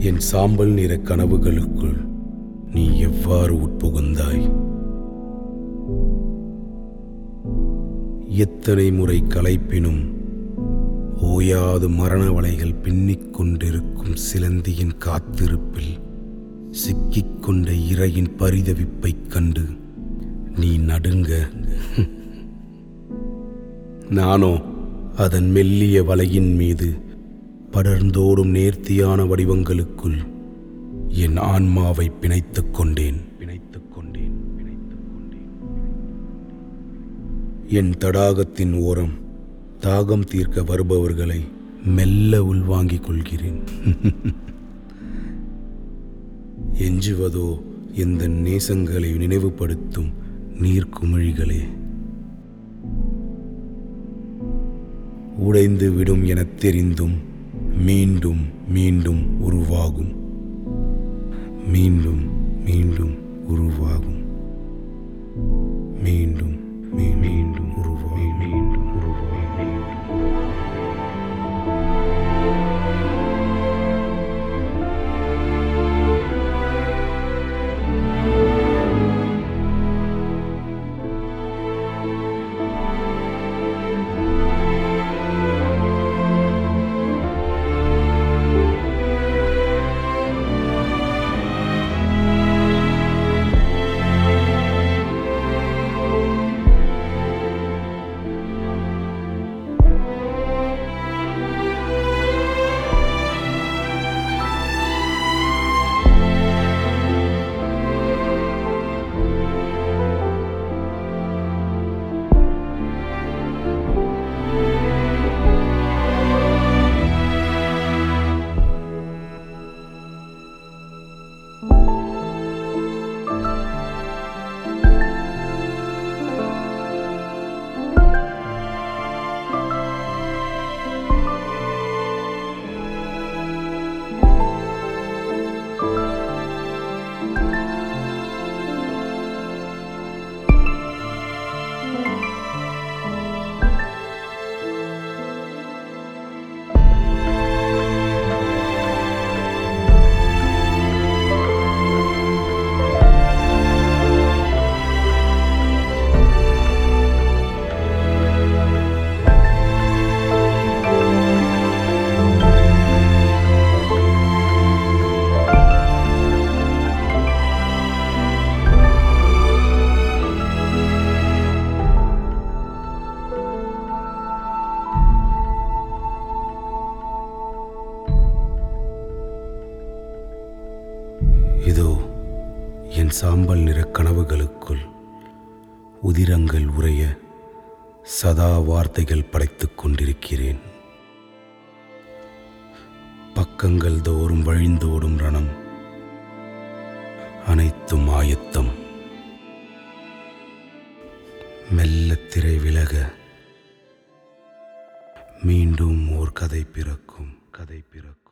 என் சாம்பல் நிற கனவுகளுக்குள் நீ எவ்வாறு உட்புகுந்தாய் எத்தனை முறை களைப்பினும் ஓயாது மரண வலைகள் பின்னிக் கொண்டிருக்கும் சிலந்தியின் காத்திருப்பில் சிக்கிக்கொண்ட இரையின் பரிதவிப்பைக் கண்டு நீ நடுங்க நானோ அதன் மெல்லிய வலையின் மீது படர்ந்தோடும் நேர்த்தியான வடிவங்களுக்குள் என் ஆன்மாவை பிணைத்துக் கொண்டேன் பிணைத்துக் கொண்டேன் பிணைத்துக் கொண்டேன் என் தடாகத்தின் ஓரம் தாகம் தீர்க்க வருபவர்களை மெல்ல உள்வாங்கிக் கொள்கிறேன் எஞ்சுவதோ எந்த நேசங்களை நினைவுபடுத்தும் நீர்க்குமிழிகளே உடைந்து விடும் எனத் தெரிந்தும் மீண்டும் மீண்டும் உருவாகும் மீண்டும் மீண்டும் உருவாகும் மீண்டும் மீ- மீண்டும் உருவாகும் மீண்டும் உருவாகும் இதோ என் சாம்பல் நிற கனவுகளுக்குள் உதிரங்கள் உறைய சதா வார்த்தைகள் படைத்துக் கொண்டிருக்கிறேன் பக்கங்கள் தோறும் வழிந்தோடும் ரணம் அனைத்தும் ஆயத்தம் மெல்ல திரை விலக மீண்டும் ஓர் கதை பிறக்கும் கதை பிறக்கும்